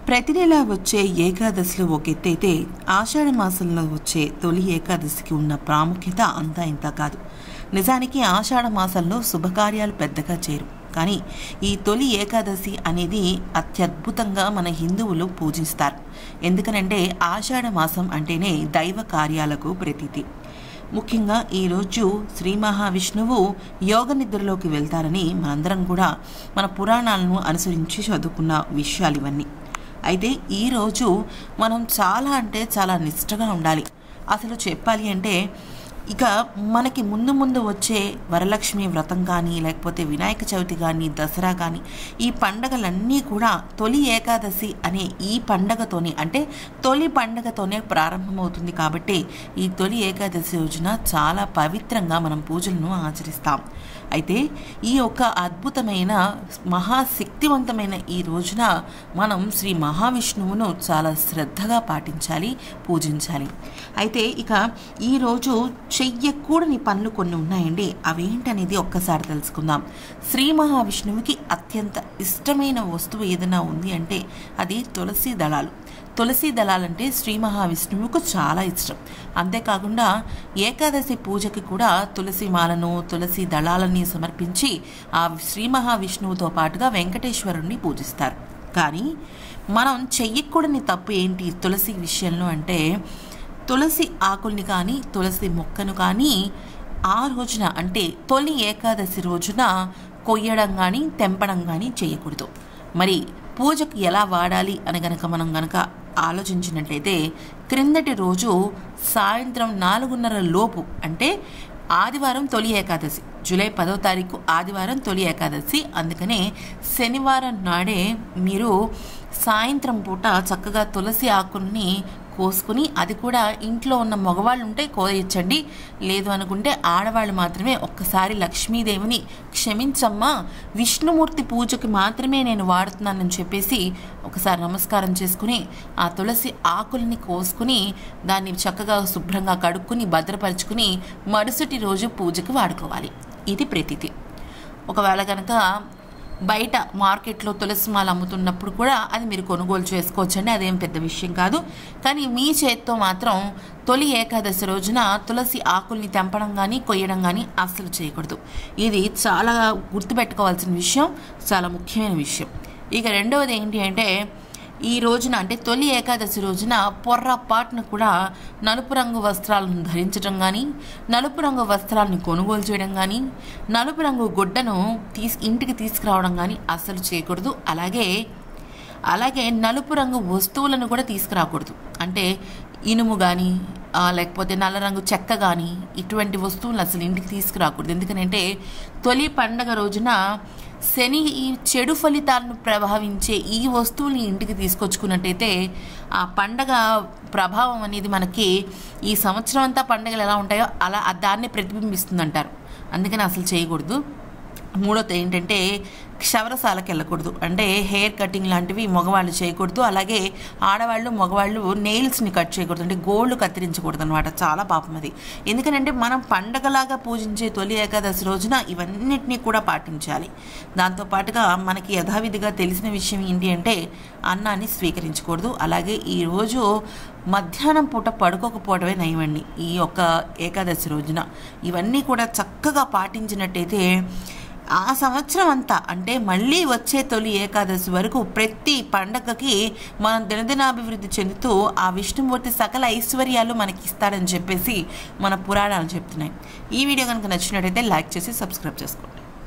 ప్రతి నెల వచ్చే ఏకాదశిలో ఒక ఎత్తైతే ఆషాఢ మాసంలో వచ్చే తొలి ఏకాదశికి ఉన్న ప్రాముఖ్యత అంతా ఇంత కాదు నిజానికి ఆషాఢ మాసంలో శుభకార్యాలు పెద్దగా చేరు కానీ ఈ తొలి ఏకాదశి అనేది అత్యద్భుతంగా మన హిందువులు పూజిస్తారు ఎందుకనంటే ఆషాఢ మాసం అంటేనే దైవ కార్యాలకు ప్రతీతి ముఖ్యంగా ఈరోజు శ్రీ మహావిష్ణువు యోగ నిద్రలోకి వెళ్తారని మనందరం కూడా మన పురాణాలను అనుసరించి చదువుకున్న విషయాలు ఇవన్నీ అయితే ఈరోజు మనం చాలా అంటే చాలా నిష్ఠగా ఉండాలి అసలు చెప్పాలి అంటే ఇక మనకి ముందు ముందు వచ్చే వరలక్ష్మి వ్రతం కానీ లేకపోతే వినాయక చవితి కానీ దసరా కానీ ఈ పండగలన్నీ కూడా తొలి ఏకాదశి అనే ఈ పండగతోనే అంటే తొలి పండగతోనే ప్రారంభమవుతుంది కాబట్టి ఈ తొలి ఏకాదశి రోజున చాలా పవిత్రంగా మనం పూజలను ఆచరిస్తాం అయితే ఈ యొక్క అద్భుతమైన మహాశక్తివంతమైన ఈ రోజున మనం శ్రీ మహావిష్ణువును చాలా శ్రద్ధగా పాటించాలి పూజించాలి అయితే ఇక ఈరోజు చెయ్యకూడని పనులు కొన్ని ఉన్నాయండి అవేంటనేది ఒక్కసారి తెలుసుకుందాం శ్రీ మహావిష్ణువుకి అత్యంత ఇష్టమైన వస్తువు ఏదైనా ఉంది అంటే అది తులసి దళాలు తులసి దళాలంటే శ్రీ మహావిష్ణువుకు చాలా ఇష్టం అంతేకాకుండా ఏకాదశి పూజకి కూడా తులసి మాలను తులసి దళాలని సమర్పించి ఆ శ్రీ మహావిష్ణువుతో పాటుగా వెంకటేశ్వరుణ్ణి పూజిస్తారు కానీ మనం చెయ్యకూడని తప్పు ఏంటి తులసి విషయంలో అంటే తులసి ఆకుల్ని కానీ తులసి మొక్కను కానీ ఆ రోజున అంటే తొలి ఏకాదశి రోజున కొయ్యడం కానీ తెంపడం కానీ చేయకూడదు మరి పూజకు ఎలా వాడాలి అని గనక మనం గనక ఆలోచించినట్లయితే క్రిందటి రోజు సాయంత్రం నాలుగున్నర లోపు అంటే ఆదివారం తొలి ఏకాదశి జూలై పదో తారీఖు ఆదివారం తొలి ఏకాదశి అందుకనే శనివారం నాడే మీరు సాయంత్రం పూట చక్కగా తులసి ఆకుల్ని కోసుకుని అది కూడా ఇంట్లో ఉన్న మగవాళ్ళు ఉంటే కోయచ్చండి లేదు అనుకుంటే ఆడవాళ్ళు మాత్రమే ఒక్కసారి లక్ష్మీదేవిని క్షమించమ్మా విష్ణుమూర్తి పూజకి మాత్రమే నేను వాడుతున్నానని చెప్పేసి ఒకసారి నమస్కారం చేసుకుని ఆ తులసి ఆకుల్ని కోసుకుని దాన్ని చక్కగా శుభ్రంగా కడుక్కుని భద్రపరుచుకుని మరుసటి రోజు పూజకి వాడుకోవాలి ఇది ప్రతీతి ఒకవేళ కనుక బయట మార్కెట్లో తులసి మాల అమ్ముతున్నప్పుడు కూడా అది మీరు కొనుగోలు చేసుకోవచ్చండి అదేం పెద్ద విషయం కాదు కానీ మీ చేత్తో మాత్రం తొలి ఏకాదశి రోజున తులసి ఆకుల్ని తెంపడం కానీ కొయ్యడం కానీ అస్సలు చేయకూడదు ఇది చాలా గుర్తుపెట్టుకోవాల్సిన విషయం చాలా ముఖ్యమైన విషయం ఇక రెండవది ఏంటి అంటే ఈ రోజున అంటే తొలి ఏకాదశి రోజున పొర్రపాటును కూడా నలుపు రంగు వస్త్రాలను ధరించడం కానీ నలుపు రంగు వస్త్రాలను కొనుగోలు చేయడం కానీ నలుపు రంగు గుడ్డను తీసి ఇంటికి తీసుకురావడం కానీ అస్సలు చేయకూడదు అలాగే అలాగే నలుపు రంగు వస్తువులను కూడా తీసుకురాకూడదు అంటే ఇనుము కానీ లేకపోతే నల్ల రంగు చెక్క కానీ ఇటువంటి వస్తువులు అసలు ఇంటికి తీసుకురాకూడదు ఎందుకంటే తొలి పండగ రోజున శని ఈ చెడు ఫలితాలను ప్రభావించే ఈ వస్తువుని ఇంటికి తీసుకొచ్చుకున్నట్టయితే ఆ పండగ ప్రభావం అనేది మనకి ఈ సంవత్సరం అంతా పండగలు ఎలా ఉంటాయో అలా దాన్ని ప్రతిబింబిస్తుందంటారు అందుకని అసలు చేయకూడదు మూడోది ఏంటంటే క్షవరశాలకు వెళ్ళకూడదు అంటే హెయిర్ కటింగ్ లాంటివి మగవాళ్ళు చేయకూడదు అలాగే ఆడవాళ్ళు మగవాళ్ళు నెయిల్స్ని కట్ చేయకూడదు అంటే గోల్డ్ కత్తిరించకూడదు అనమాట చాలా పాపం అది ఎందుకంటే మనం పండగలాగా పూజించే తొలి ఏకాదశి రోజున ఇవన్నిటినీ కూడా పాటించాలి దాంతోపాటుగా మనకి యథావిధిగా తెలిసిన విషయం ఏంటి అంటే అన్నాన్ని స్వీకరించకూడదు అలాగే ఈరోజు మధ్యాహ్నం పూట పడుకోకపోవడమే నయమండి ఈ యొక్క ఏకాదశి రోజున ఇవన్నీ కూడా చక్కగా పాటించినట్టయితే ఆ సంవత్సరం అంతా అంటే మళ్ళీ వచ్చే తొలి ఏకాదశి వరకు ప్రతి పండగకి మనం దినదినాభివృద్ధి చెందుతూ ఆ విష్ణుమూర్తి సకల ఐశ్వర్యాలు మనకి ఇస్తాడని చెప్పేసి మన పురాణాలు చెప్తున్నాయి ఈ వీడియో కనుక నచ్చినట్టయితే లైక్ చేసి సబ్స్క్రైబ్ చేసుకోండి